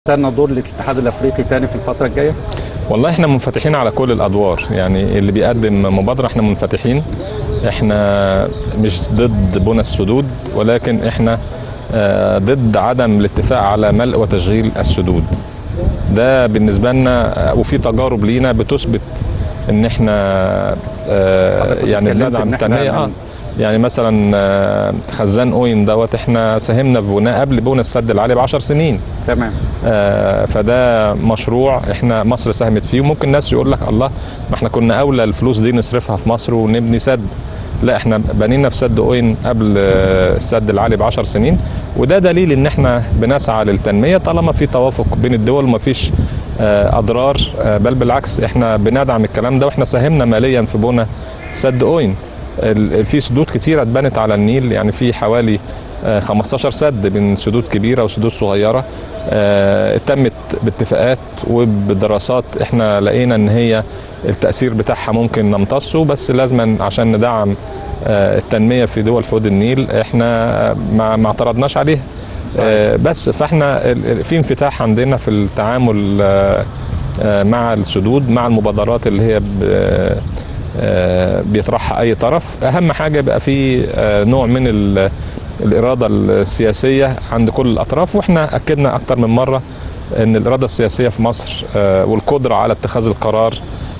استنى دور للاتحاد الافريقي تاني في الفتره الجايه والله احنا منفتحين على كل الادوار يعني اللي بيقدم مبادره احنا منفتحين احنا مش ضد بنى السدود ولكن احنا آه، ضد عدم الاتفاق على ملء وتشغيل السدود ده بالنسبه لنا آه، وفي تجارب لينا بتثبت ان احنا آه، حضرتك يعني اتكلمت بندعم إن إحنا التنميه اه من- يعني مثلا آه، خزان اوين دوت احنا ساهمنا في بناء قبل بنى السد العالي ب 10 سنين تمام آه، فده مشروع احنا مصر ساهمت فيه وممكن الناس يقول لك الله ما احنا كنا اولى الفلوس دي نصرفها في مصر ونبني سد لا احنا بنينا في سد اوين قبل آه، السد العالي ب 10 سنين وده دليل ان احنا بنسعى للتنميه طالما في توافق بين الدول وما فيش آه، اضرار آه، بل بالعكس احنا بندعم الكلام ده واحنا ساهمنا ماليا في بنى سد اوين ال- في سدود كتيره اتبنت على النيل يعني في حوالي آه، 15 سد بين سدود كبيره وسدود صغيره آه، تمت باتفاقات وبدراسات احنا لقينا ان هي التاثير بتاعها ممكن نمتصه بس لازما عشان ندعم آه، التنميه في دول حوض النيل احنا ما ما اعترضناش عليها آه، بس فاحنا ال- ال- في انفتاح عندنا في التعامل آه، آه، مع السدود مع المبادرات اللي هي ب- آه، بيطرحها اي طرف اهم حاجه يبقى في آه، نوع من ال- الاراده السياسيه عند كل الاطراف واحنا اكدنا اكتر من مره ان الاراده السياسيه في مصر آه، والقدره على اتخاذ القرار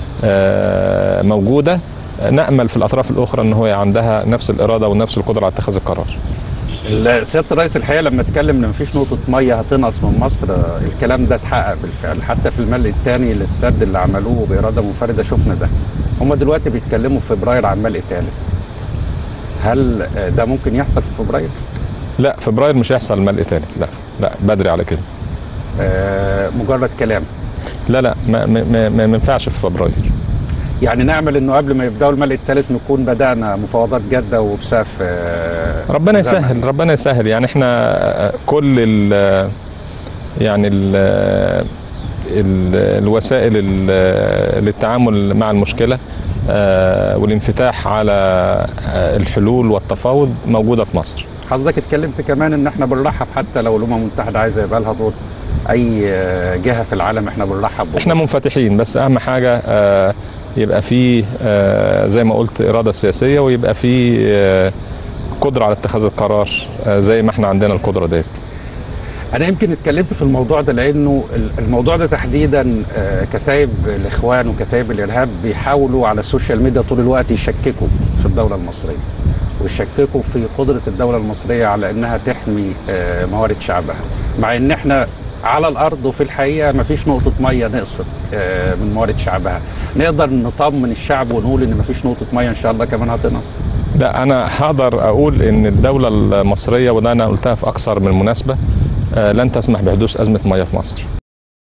آه، موجوده نامل في الاطراف الاخرى ان هو عندها نفس الاراده ونفس القدره على اتخاذ القرار ال- سياده الرئيس الحقيقه لما اتكلم ان مفيش نقطه ميه هتنقص من مصر آه، الكلام ده اتحقق بالفعل حتى في الملء الثاني للسد اللي عملوه باراده منفرده شفنا ده هم دلوقتي بيتكلموا في فبراير عن ملء ثالث هل آه، ده ممكن يحصل في فبراير؟ لا فبراير مش هيحصل ملء تاني لا لا بدري على كده آه، مجرد كلام لا لا ما ما ما- ما ينفعش في فبراير يعني نعمل انه قبل ما يبداوا الملء الثالث نكون بدانا مفاوضات جاده وبسقف آه، ربنا زمن. يسهل ربنا يسهل يعني احنا كل ال يعني ال ال الوسائل ال- للتعامل مع المشكله آه، والانفتاح على آه، الحلول والتفاوض موجوده في مصر حضرتك اتكلمت كمان ان احنا بنرحب حتى لو الامم المتحده عايزه يبقى لها دور اي آه، جهه في العالم احنا بنرحب بوجودها. احنا منفتحين بس اهم حاجه آه، يبقى في آه، زي ما قلت اراده سياسيه ويبقى في آه، قدره على اتخاذ القرار آه، زي ما احنا عندنا القدره ديت انا يمكن اتكلمت في الموضوع ده لانه ال- الموضوع ده تحديدا آه، كتائب الاخوان وكتائب الارهاب بيحاولوا على السوشيال ميديا طول الوقت يشككوا في الدوله المصريه ويشككوا في قدره الدوله المصريه على انها تحمي آه، موارد شعبها مع ان احنا على الارض وفي الحقيقه مفيش نقطه ميه نقصت آه، من موارد شعبها نقدر نطمن الشعب ونقول ان مفيش نقطه ميه ان شاء الله كمان هتنقص لا انا هقدر اقول ان الدوله المصريه وده انا قلتها في اكثر من مناسبه آه، لن تسمح بحدوث ازمه ميه في مصر